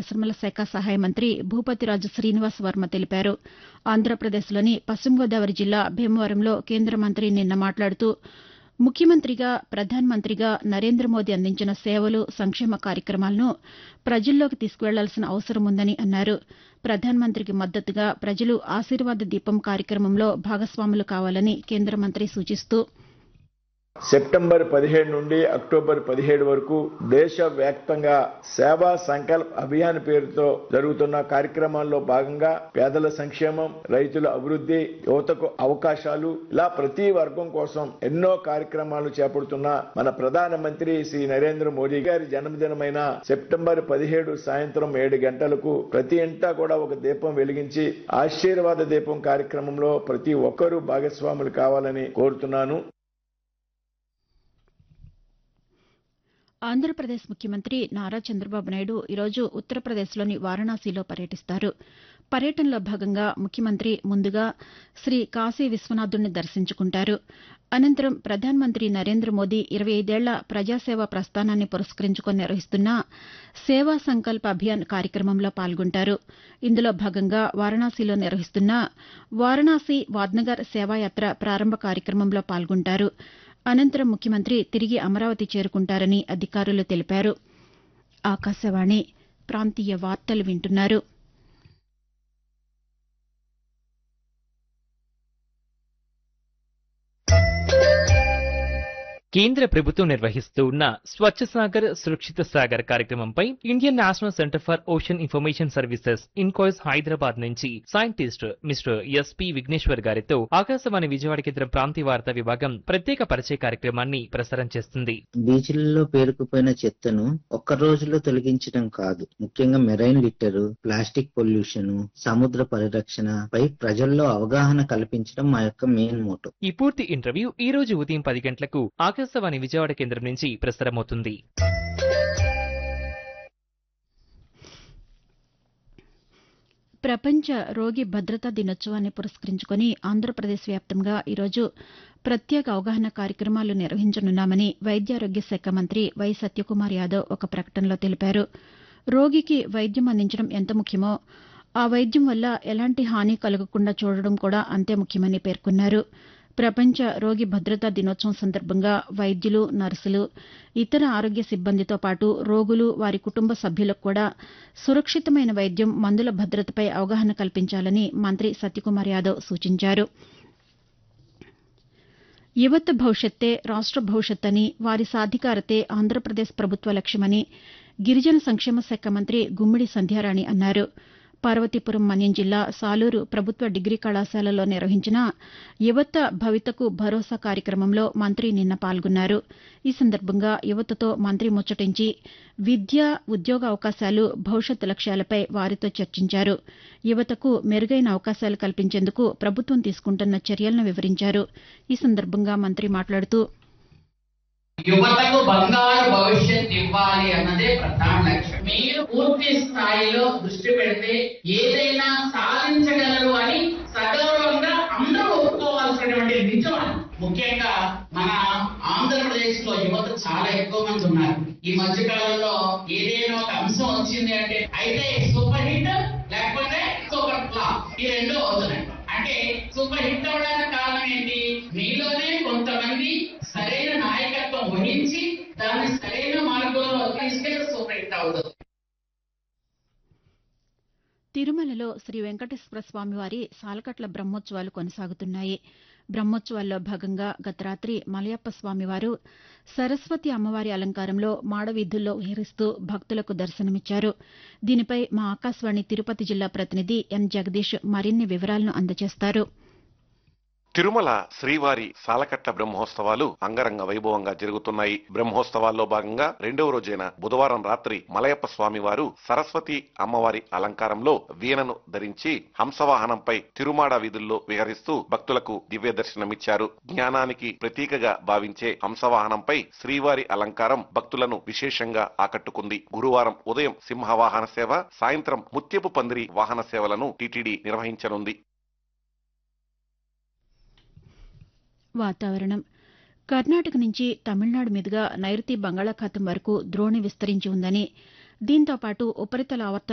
పరిశమల శాఖ సహాయ మంత్రి భూపతిరాజు శ్రీనివాస్ వర్మ తెలిపారు ఆంధ్రప్రదేశ్లోని పశ్చిమ గోదావరి జిల్లా భీమవరంలో కేంద్ర మంత్రి నిన్న మాట్లాడుతూ ముఖ్యమంత్రిగా ప్రధానమంత్రిగా నరేంద్ర మోదీ అందించిన సేవలు సంక్షేమ కార్యక్రమాలను ప్రజల్లోకి తీసుకువెళ్లాల్సిన అవసరం ఉందని అన్నారు ప్రధానమంత్రికి మద్దతుగా ప్రజలు ఆశీర్వాద దీపం కార్యక్రమంలో భాగస్వాములు కావాలని కేంద్ర మంత్రి సూచిస్తూ సెప్టెంబర్ పదిహేడు నుండి అక్టోబర్ పదిహేడు వరకు దేశవ్యాప్తంగా సేవా సంకల్ప్ అభియాన్ పేరుతో జరుగుతున్న కార్యక్రమాల్లో భాగంగా పేదల సంక్షేమం రైతుల అభివృద్ధి యువతకు అవకాశాలు ఇలా ప్రతి వర్గం కోసం ఎన్నో కార్యక్రమాలు చేపడుతున్న మన ప్రధానమంత్రి శ్రీ నరేంద్ర మోదీ గారి జన్మదినమైన సెప్టెంబర్ పదిహేడు సాయంత్రం ఏడు గంటలకు ప్రతి ఇంటా కూడా ఒక దీపం వెలిగించి ఆశీర్వాద దీపం కార్యక్రమంలో ప్రతి ఒక్కరూ భాగస్వాములు కావాలని కోరుతున్నాను ఆంధ్రప్రదేశ్ ముఖ్యమంత్రి నారా చంద్రబాబు నాయుడు ఈరోజు ఉత్తరప్రదేశ్లోని వారణాసిలో పర్యటిస్తారు పర్యటనలో భాగంగా ముఖ్యమంత్రి ముందుగా శ్రీ కాశీ విశ్వనాథుడిని దర్శించుకుంటారు అనంతరం ప్రధానమంత్రి నరేంద్ర మోదీ ఇరవై ఐదేళ్ల ప్రజాసేవ ప్రస్థానాన్ని పురస్కరించుకుని నిర్వహిస్తున్న సేవా సంకల్ప్ అభియాన్ కార్యక్రమంలో పాల్గొంటారు ఇందులో భాగంగా వారణాసిలో నిర్వహిస్తున్న వారణాసి వాద్నగర్ సేవాయాత్ర ప్రారంభ కార్యక్రమంలో పాల్గొంటారు అనంతరం ముఖ్యమంత్రి తిరిగి అమరావతి చేరుకుంటారని అధికారులు తెలిపారు ఆకాశవాణి ప్రాంతీయ వార్తలు వింటున్నారు కేంద్ర ప్రభుత్వం నిర్వహిస్తూ ఉన్న స్వచ్ఛ సాగర్ సురక్షిత సాగర్ కార్యక్రమంపై Indian national centre for ocean information services INCOIS Hyderabad నుంచి సైంటిస్ట్ మిస్టర్ ఎస్పి విఘ్నేశ్వర్ గారితో ఆకాశవాణి విజయవాడ కేంద్రం ప్రాంతీయ వార్తా విభాగం ప్రత్యేక పరిచయ కార్యక్రమాన్ని ప్రసారం చేస్తుంది బీచ్లలో పేరుకుపోయిన చెత్తను ఒక్క రోజులో తొలగించడం కాదు ముఖ్యంగా మెరైన్ లిట్టరు ప్లాస్టిక్ పొల్యూషన్ సముద్ర పరిరక్షణ పై ప్రజల్లో అవగాహన కల్పించడం మా యొక్క మెయిన్ మోటో ఈ పూర్తి ఇంటర్వ్యూ ఈ రోజు ఉదయం పది గంటలకు ఆకాశవాణి విజయవాడ కేంద్రం నుంచి ప్రసారమవుతుంది ప్రపంచ రోగి భద్రతా దినోత్సవాన్ని పురస్కరించుకుని ఆంధ్రప్రదేశ్ వ్యాప్తంగా ఈరోజు ప్రత్యేక అవగాహన కార్యక్రమాలు నిర్వహించనున్నామని వైద్యారోగ్య శాఖ మంత్రి వై సత్యకుమార్ యాదవ్ ఒక ప్రకటనలో తెలిపారు రోగికి వైద్యం అందించడం ఎంత ముఖ్యమో ఆ వైద్యం వల్ల ఎలాంటి హాని కలగకుండా చూడడం కూడా అంతే ముఖ్యమని పేర్కొన్నారు ప్రపంచ రోగి భద్రతా దినోత్సవం సందర్భంగా వైద్యులు నర్సులు ఇతర ఆరోగ్య సిబ్బందితో పాటు రోగులు వారి కుటుంబ సభ్యులకు కూడా సురక్షితమైన వైద్యం మందుల భద్రతపై అవగాహన కల్పించాలని మంత్రి సత్యకుమార్ యాదవ్ సూచించారు యువత భవిష్యత్తే రాష్ట భవిష్యత్ అని వారి సాధికారతే ఆంధ్రప్రదేశ్ ప్రభుత్వ లక్ష్యమని గిరిజన సంక్షేమ శాఖ మంత్రి గుమ్మిడి సంధ్యారాణి అన్నారు పార్వతీపురం మన్యం జిల్లా సాలూరు ప్రభుత్వ డిగ్రీ కళాశాలలో నిర్వహించిన యువత భవితకు భరోసా కార్యక్రమంలో మంత్రి నిన్న పాల్గొన్నారు ఈ సందర్భంగా యువతతో మంత్రి ముచ్చటించి విద్య ఉద్యోగ అవకాశాలు భవిష్యత్ లక్ష్యాలపై వారితో చర్చించారు యువతకు మెరుగైన అవకాశాలు కల్పించేందుకు ప్రభుత్వం తీసుకుంటున్న చర్యలను వివరించారు ఈ సందర్భంగా మంత్రి మాట్లాడుతూ యువతకు బంగారు భవిష్యత్ ఇవ్వాలి అన్నదే ప్రధాన లక్ష్యం మీరు పూర్తి స్థాయిలో దృష్టి పెడితే ఏదైనా సాధించగలరు అని సగౌరవంగా అందరూ ఒప్పుకోవాల్సినటువంటి నిజం అది. ముఖ్యంగా మన ఆంధ్రప్రదేశ్ లో యువత చాలా ఎక్కువ మంది ఉన్నారు ఈ మధ్య కాలంలో ఏదైనా ఒక అంశం వచ్చింది అంటే అయితే సూపర్ హిట్ లేకపోతే సూపర్ ఫ్లాప్ ఈ రెండు అవుతున్నాయి అంటే సూపర్ హిట్ అవడానికి కారణం ఏంటి మీలోనే కొంతమంది సరైన నాయకత్వం వహించి దాన్ని సరైన మార్గంలో తీసుకెళ్ళి సూపర్ హిట్ అవుతుంది తిరుమలలో శ్రీ వెంకటేశ్వర స్వామివారి సాలకట్ల బ్రహ్మోత్సవాలు కొనసాగుతున్నాయి బ్రహ్మోత్సవాల్లో భాగంగా గత రాత్రి మలయప్ప స్వామివారు సరస్వతి అమ్మవారి అలంకారంలో మాడవీధుల్లో విహరిస్తూ భక్తులకు దర్శనమిచ్చారు దీనిపై మా ఆకాశవాణి తిరుపతి జిల్లా ప్రతినిధి ఎన్ జగదీష్ మరిన్ని వివరాలను అందజేస్తారు తిరుమల శ్రీవారి సాలకట్ల బ్రహ్మోత్సవాలు అంగరంగ వైభవంగా జరుగుతున్నాయి బ్రహ్మోత్సవాల్లో భాగంగా రెండవ రోజైన బుధవారం రాత్రి మలయప్ప స్వామి వారు సరస్వతి అమ్మవారి అలంకారంలో వీణను ధరించి హంసవాహనంపై తిరుమాడ వీధుల్లో విహరిస్తూ భక్తులకు దివ్య దర్శనమిచ్చారు జ్ఞానానికి ప్రతీకగా భావించే హంసవాహనంపై శ్రీవారి అలంకారం భక్తులను విశేషంగా ఆకట్టుకుంది గురువారం ఉదయం సింహవాహన సేవ సాయంత్రం ముత్యపు పందిరి వాహన సేవలను టీటీడీ నిర్వహించనుంది వాతావరణం కర్ణాటక నుంచి తమిళనాడు మీదుగా నైరుతి బంగాళాఖాతం వరకు ద్రోణి విస్తరించి ఉందని దీంతో పాటు ఉపరితల ఆవర్తనం